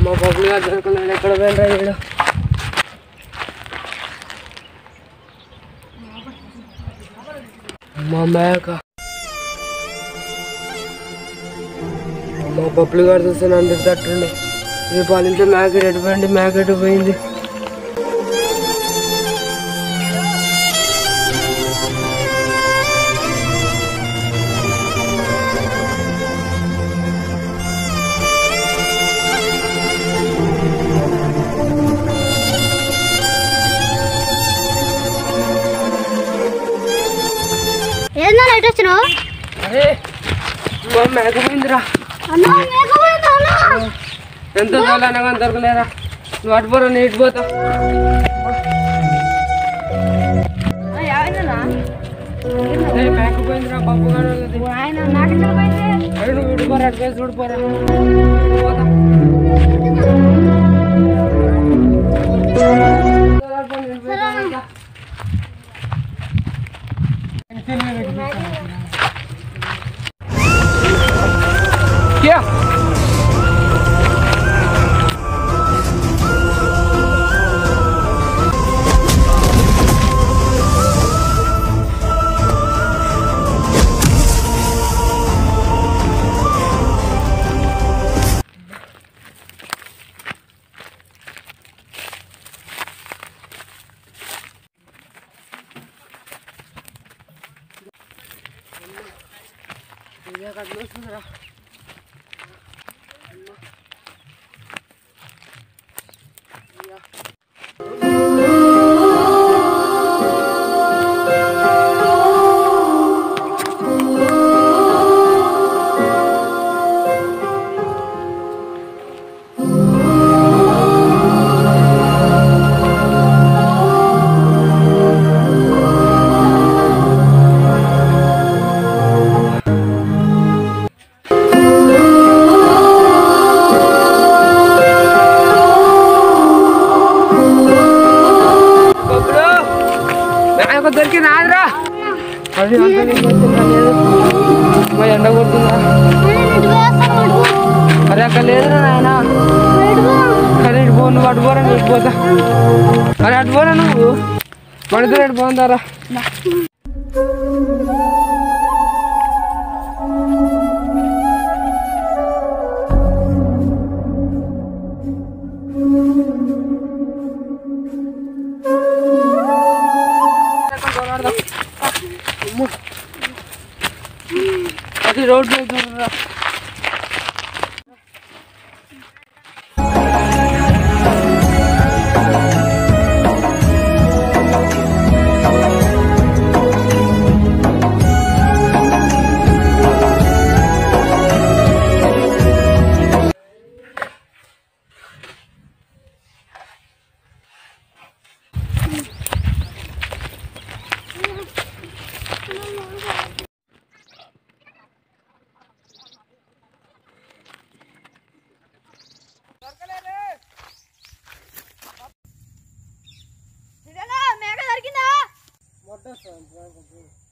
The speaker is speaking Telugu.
మా పబ్లిక్ గారు దొరుకున్నాడు ఎక్కడ పోయినరా వీడు మా మేక మా పప్పులు గారు చూస్తే నన్ను తట్టుండే రేపు వాళ్ళ ఇంట్లో మేక ఎటు పోయింది మేక ఎటు పోయింది ఏందా లైట్ వచ్చినావు అరే మా మేక పోయిందిరా అన్నా మేక పోయిందా అన్నా ఎంత దోలైనా కానీ దొరకలేరా నువ్వు అటు పోరా నేను ఇటు పోతా అరే మేక పోయిందిరా పప్పు గారు వాళ్ళది ఆయన నాకెక్కడ పోయింది అరే నువ్వు ఇటు పోరా అటు పోయి చూడు పోరా పోతా क्या బొబ్బులు నాకు దొరికి నాదిరా అది అంతా నీకు వచ్చిందా లేదు మా ఎండ కొడుతుందా అరే అక్కడ లేదురా నాయన అరే ఇటు పో నువ్వు అటు పోరా నువ్వు ఇటు పోతా అరే అటు పోరా నువ్వు పడితే ఇటు పోందారా అది రోడ్ మీద చూడరా మేక దొరికిందా మొట్ట